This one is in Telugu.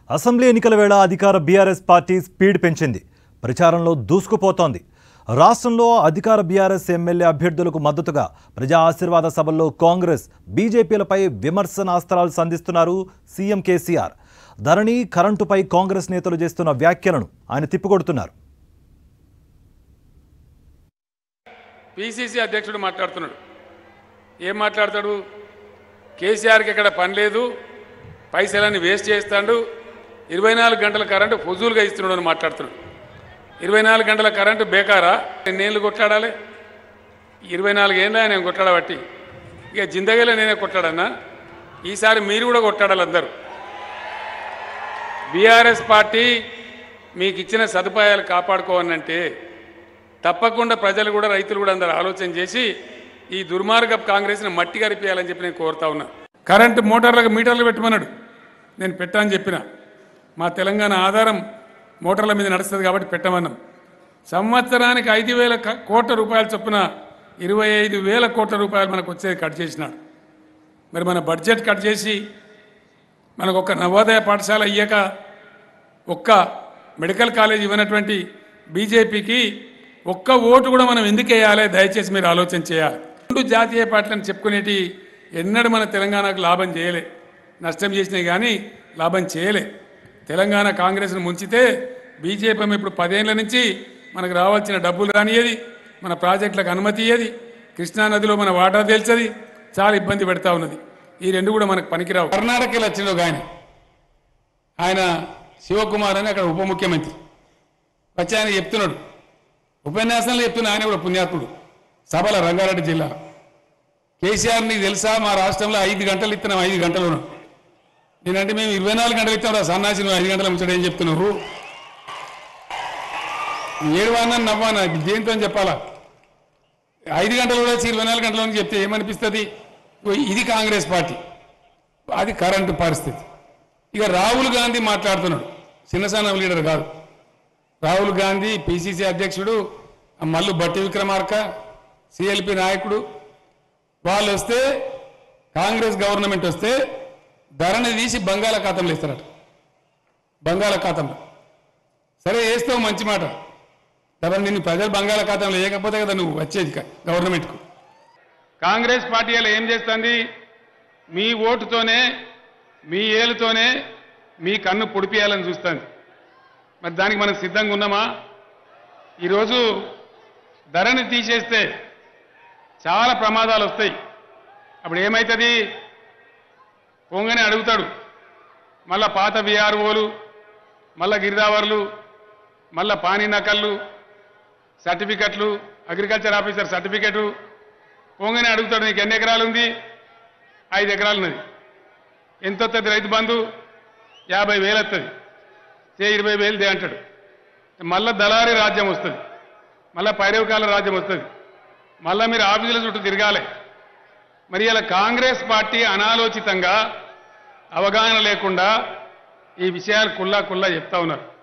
అసెంబ్లీ ఎన్నికల వేళ అధికార బీఆర్ఎస్ పార్టీ స్పీడ్ పెంచింది ప్రచారంలో దూసుకుపోతోంది రాష్ట్రంలో అధికార బీఆర్ఎస్ ఎమ్మెల్యే అభ్యర్థులకు మద్దతుగా ప్రజా ఆశీర్వాద సభల్లో కాంగ్రెస్ బీజేపీలపై విమర్శనాస్త్రాలు సంధిస్తున్నారు సీఎం కేసీఆర్ ధరణి కరెంటుపై కాంగ్రెస్ నేతలు చేస్తున్న వ్యాఖ్యలను ఆయన తిప్పికొడుతున్నారు పిసిసి అధ్యక్షుడు మాట్లాడుతున్నాడు ఏం మాట్లాడతాడు కేసీఆర్కి ఇక్కడ పని లేదు పైసలన్నీ వేస్ట్ చేస్తాడు ఇరవై నాలుగు గంటల కరెంటు ఫుజూలుగా ఇస్తున్నాడు అని మాట్లాడుతున్నాడు ఇరవై నాలుగు గంటల కరెంటు బేకారా ఎన్నేళ్ళు కొట్లాడాలి ఇరవై నాలుగు ఏళ్ళ నేను కొట్లాడబట్టి ఇక జిందగీలో నేనే కొట్లాడన్నా ఈసారి మీరు కూడా కొట్లాడాలి అందరూ బీఆర్ఎస్ పార్టీ మీకు ఇచ్చిన సదుపాయాలు కాపాడుకోవాలంటే తప్పకుండా ప్రజలు కూడా రైతులు కూడా అందరు ఆలోచన చేసి ఈ దుర్మార్గ కాంగ్రెస్ని మట్టి కరిపేయాలని చెప్పి నేను కోరుతా ఉన్నా కరెంటు మోటార్లకు మీటర్లు పెట్టమన్నాడు నేను పెట్టాలని చెప్పిన మా తెలంగాణ ఆధారం మోటార్ల మీద నడుస్తుంది కాబట్టి పెట్టమన్నాం సంవత్సరానికి ఐదు వేల క- కోట్ల రూపాయల చొప్పున ఇరవై ఐదు వేల కోట్ల రూపాయలు మనకు వచ్చేది కట్ చేసినాడు మరి మన బడ్జెట్ కట్ చేసి మనకు ఒక నవోదయ పాఠశాల ఇయ్యక ఒక్క మెడికల్ కాలేజ్ ఇవ్వనటువంటి బీజేపీకి ఒక్క ఓటు కూడా మనం ఎందుకు వేయాలి దయచేసి మీరు ఆలోచన చేయాలి రెండు జాతీయ పార్టీలను చెప్పుకునేటి ఎన్నడూ మన తెలంగాణకు లాభం చేయలే నష్టం చేసినాయి కానీ లాభం చేయలే తెలంగాణ కాంగ్రెస్ను ముంచితే బీజేపీ ఏమో ఇప్పుడు పదేళ్ల నుంచి మనకు రావాల్సిన డబ్బులు రానియది మన ప్రాజెక్టులకు అనుమతి ఇయ్యది కృష్ణానదిలో మన వాటా తేల్చది చాలా ఇబ్బంది పెడతా ఉన్నది ఈ రెండు కూడా మనకు పనికిరావు కర్ణాటకలో వచ్చిన ఒక ఆయన ఆయన శివకుమార్ అని అక్కడ ఉప ముఖ్యమంత్రి వచ్చి ఆయన చెప్తున్నాడు ఉపన్యాసంలో చెప్తున్న ఆయన కూడా పుణ్యాత్ముడు సభల రంగారెడ్డి జిల్లా కేసీఆర్ నీకు తెలుసా మా రాష్ట్రంలో ఐదు గంటలు ఇస్తున్నాం ఐదు గంటలు నేనంటే మేము ఇరవై నాలుగు గంటలు ఇస్తాం రా సన్నాసి నువ్వు ఐదు గంటల ముచ్చట ఏం చెప్తున్నావు ఏడు వాడినా నవ్వానా దేంతో అని చెప్పాలా ఐదు గంటలు కూడా వచ్చి ఇరవై నాలుగు గంటల నుంచి చెప్తే ఏమనిపిస్తుంది ఓ ఇది కాంగ్రెస్ పార్టీ అది కరెంటు పరిస్థితి ఇక రాహుల్ గాంధీ మాట్లాడుతున్నాడు చిన్నసానం లీడర్ కాదు రాహుల్ గాంధీ పిసిసి అధ్యక్షుడు ఆ మల్లు బట్టి విక్రమార్క సిఎల్పి నాయకుడు వాళ్ళు వస్తే కాంగ్రెస్ గవర్నమెంట్ వస్తే ధరని తీసి బంగాళాఖాతంలో ఇస్తారట బంగాళాఖాతంలో సరే వేస్తావు మంచి మాట తర్వాత నిన్ను ప్రజలు బంగాళాఖాతంలో వేయకపోతే కదా నువ్వు వచ్చేది క- గవర్నమెంట్కు కాంగ్రెస్ పార్టీ అలా ఏం చేస్తుంది మీ ఓటుతోనే మీ ఏలుతోనే మీ కన్ను పొడిపియాలని చూస్తుంది మరి దానికి మనం సిద్ధంగా ఉన్నామా ఈరోజు ధరని తీసేస్తే చాలా ప్రమాదాలు వస్తాయి అప్పుడు ఏమవుతుంది పొంగని అడుగుతాడు మళ్ళా పాత విఆర్ఓలు మళ్ళా గిరిదావర్లు మళ్ళా పానీ నకళ్ళు సర్టిఫికెట్లు అగ్రికల్చర్ ఆఫీసర్ సర్టిఫికెట్ పొంగని అడుగుతాడు నీకు ఎన్ని ఎకరాలు ఉంది ఐదు ఎకరాలు ఉన్నది ఎంత వస్తుంది రైతు బంధు యాభై వేలు వస్తుంది చే ఇరవై వేలు దే అంటాడు మళ్ళా దళారీ రాజ్యం వస్తుంది మళ్ళా పైరవకాల రాజ్యం వస్తుంది మళ్ళా మీరు ఆఫీసుల చుట్టూ తిరగాలి మరి ఇలా కాంగ్రెస్ పార్టీ అనాలోచితంగా అవగాహన లేకుండా ఈ విషయాలు కుల్లా కుల్లా చెప్తా ఉన్నారు